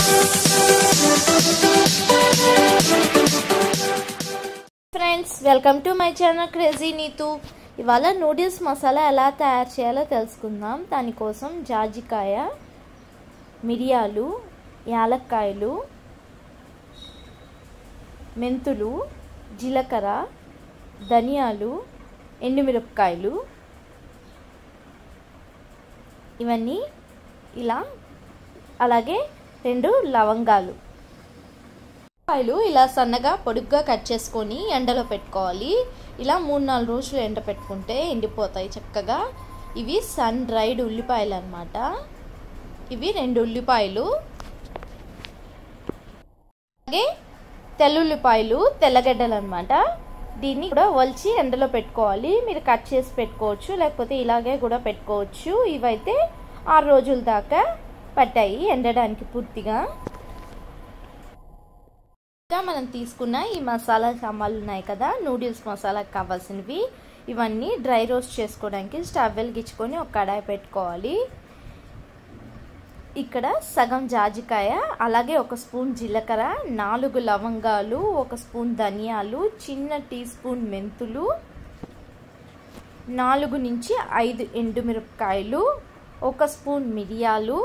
friends welcome to my channel crazy Neetu ఇవాళ noodles masala ఎలా తయారు చేయాలో తెలుసుకుందాం దానికోసం జాజికాయ మిరియాలు యాలక్కాయలు మెంతులు జీలకర్ర ధనియాలు ఎండుమిరపకాయలు ఇవన్నీ ఇలా అలాగే రెండు లవంగాలు కాయలు ఇలా సన్నగా పొడుగ్గా కట్ చేసుకొని ఎండలో పెట్టుకోవాలి ఇలా మూడు నాలుగు రోజులు ఎండ పెట్టుకుంటే ఎండిపోతాయి చక్కగా ఇవి సన్ డ్రైడ్ ఉల్లిపాయలు అనమాట ఇవి రెండు ఉల్లిపాయలు అలాగే తెల్లుల్లిపాయలు తెల్లగడ్డలు అనమాట దీన్ని కూడా వలిచి ఎండలో పెట్టుకోవాలి మీరు కట్ చేసి పెట్టుకోవచ్చు లేకపోతే ఇలాగే కూడా పెట్టుకోవచ్చు ఇవైతే ఆరు రోజుల దాకా పట్టాయి ఎండడానికి పూర్తిగా ఇంకా మనం తీసుకున్న ఈ మసాలా సామాన్లు ఉన్నాయి కదా నూడిల్స్ మసాలాకి కావాల్సినవి ఇవన్నీ డ్రై రోస్ట్ చేసుకోవడానికి స్టవ్ వెలిగించుకొని ఒక కడాయి పెట్టుకోవాలి ఇక్కడ సగం జాజికాయ అలాగే ఒక స్పూన్ జీలకర్ర నాలుగు లవంగాలు ఒక స్పూన్ ధనియాలు చిన్న టీ స్పూన్ మెంతులు నాలుగు నుంచి ఐదు ఎండుమిరపకాయలు ఒక స్పూన్ మిరియాలు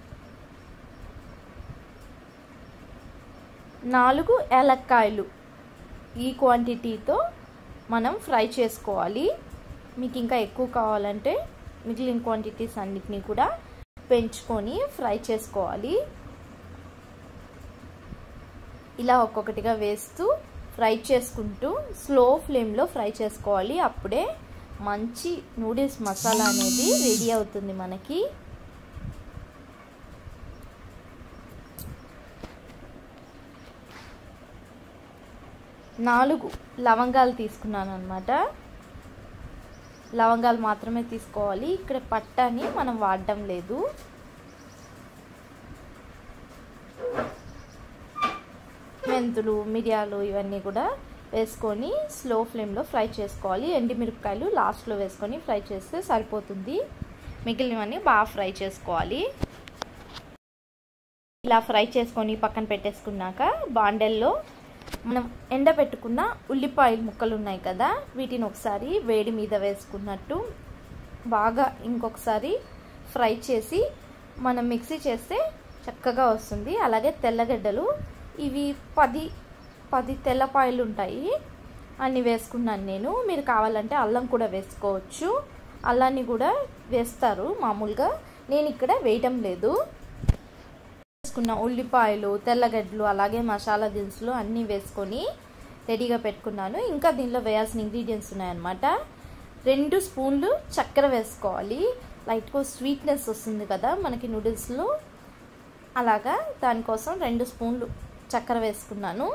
నాలుగు ఏలక్కాయలు ఈ క్వాంటిటీతో మనం ఫ్రై చేసుకోవాలి మీకు ఇంకా ఎక్కువ కావాలంటే మిగిలిన క్వాంటిటీస్ అన్నిటినీ కూడా పెంచుకొని ఫ్రై చేసుకోవాలి ఇలా ఒక్కొక్కటిగా వేస్తూ ఫ్రై చేసుకుంటూ స్లో ఫ్లేమ్లో ఫ్రై చేసుకోవాలి అప్పుడే మంచి నూడిల్స్ మసాలా అనేది రెడీ అవుతుంది మనకి నాలుగు లవంగాలు తీసుకున్నాను అనమాట లవంగాలు మాత్రమే తీసుకోవాలి ఇక్కడ పట్టని మనం వాడడం లేదు మెంతులు మిరియాలు ఇవన్నీ కూడా వేసుకొని స్లో ఫ్లేమ్లో ఫ్రై చేసుకోవాలి ఎండిమిరపకాయలు లాస్ట్లో వేసుకొని ఫ్రై చేస్తే సరిపోతుంది మిగిలినవన్నీ బాగా ఫ్రై చేసుకోవాలి ఇలా ఫ్రై చేసుకొని పక్కన పెట్టేసుకున్నాక బాండెల్లో మనం ఎండబెట్టుకున్న ఉల్లిపాయల ముక్కలు ఉన్నాయి కదా వీటిని ఒకసారి వేడి మీద వేసుకున్నట్టు బాగా ఇంకొకసారి ఫ్రై చేసి మనం మిక్సీ చేస్తే చక్కగా వస్తుంది అలాగే తెల్లగడ్డలు ఇవి పది పది తెల్లపాయలు ఉంటాయి అన్ని వేసుకున్నాను నేను మీరు కావాలంటే అల్లం కూడా వేసుకోవచ్చు అల్లాన్ని కూడా వేస్తారు మామూలుగా నేను ఇక్కడ వేయటం లేదు వేసుకున్న ఉల్లిపాయలు తెల్లగడ్డలు అలాగే మసాలా దినుసులు అన్నీ వేసుకొని రెడీగా పెట్టుకున్నాను ఇంకా దీనిలో వేయాల్సిన ఇంగ్రీడియంట్స్ ఉన్నాయన్నమాట రెండు స్పూన్లు చక్కెర వేసుకోవాలి లైట్గా స్వీట్నెస్ వస్తుంది కదా మనకి నూడిల్స్లో అలాగా దానికోసం రెండు స్పూన్లు చక్కెర వేసుకున్నాను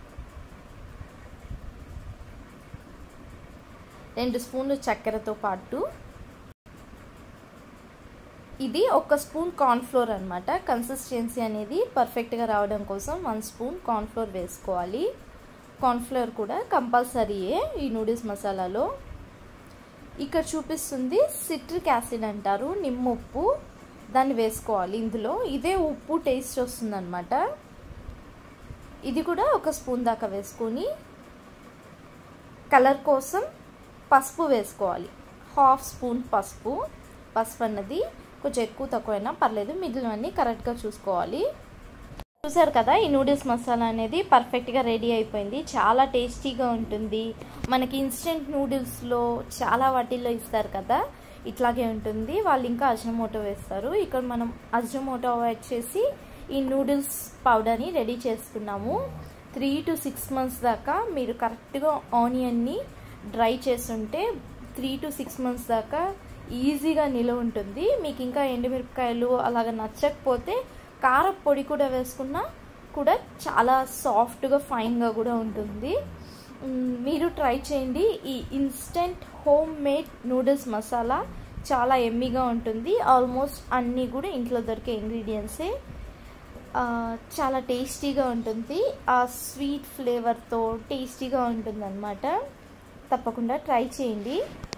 రెండు స్పూన్లు చక్కెరతో పాటు ఇది ఒక స్పూన్ కార్న్ఫ్లోర్ అనమాట కన్సిస్టెన్సీ అనేది పర్ఫెక్ట్గా రావడం కోసం వన్ స్పూన్ కార్న్ఫ్లోర్ వేసుకోవాలి కార్న్ఫ్లోర్ కూడా కంపల్సరీయే ఈ నూడిల్స్ మసాలాలో ఇక్కడ చూపిస్తుంది సిట్రిక్ యాసిడ్ అంటారు నిమ్మ ఉప్పు దాన్ని వేసుకోవాలి ఇందులో ఇదే ఉప్పు టేస్ట్ వస్తుందన్నమాట ఇది కూడా ఒక స్పూన్ దాకా వేసుకొని కలర్ కోసం పసుపు వేసుకోవాలి హాఫ్ స్పూన్ పసుపు పసుపు అన్నది కొంచెం ఎక్కువ తక్కువైనా పర్లేదు మిగిలినవన్నీ కరెక్ట్గా చూసుకోవాలి చూసారు కదా ఈ నూడిల్స్ మసాలా అనేది పర్ఫెక్ట్గా రెడీ అయిపోయింది చాలా టేస్టీగా ఉంటుంది మనకి ఇన్స్టెంట్ నూడిల్స్లో చాలా వాటిల్లో ఇస్తారు కదా ఇట్లాగే ఉంటుంది వాళ్ళు ఇంకా అజ్నమోటో వేస్తారు ఇక్కడ మనం అజ్నమోటో అవాయిడ్ చేసి ఈ నూడిల్స్ పౌడర్ని రెడీ చేసుకున్నాము త్రీ టు సిక్స్ మంత్స్ దాకా మీరు కరెక్ట్గా ఆనియన్ని డ్రై చేస్తుంటే త్రీ టు సిక్స్ మంత్స్ దాకా ఈజీగా నిలువ ఉంటుంది మీకు ఇంకా ఎండుమిరపకాయలు అలాగ నచ్చకపోతే కారం పొడి కూడా వేసుకున్నా కూడా చాలా సాఫ్ట్గా ఫైన్గా కూడా ఉంటుంది మీరు ట్రై చేయండి ఈ instant home made noodles masala చాలా ఎమ్మీగా ఉంటుంది ఆల్మోస్ట్ అన్నీ కూడా ఇంట్లో దొరికే ఇంగ్రీడియంట్సే చాలా టేస్టీగా ఉంటుంది ఆ స్వీట్ ఫ్లేవర్తో టేస్టీగా ఉంటుంది అనమాట తప్పకుండా ట్రై చేయండి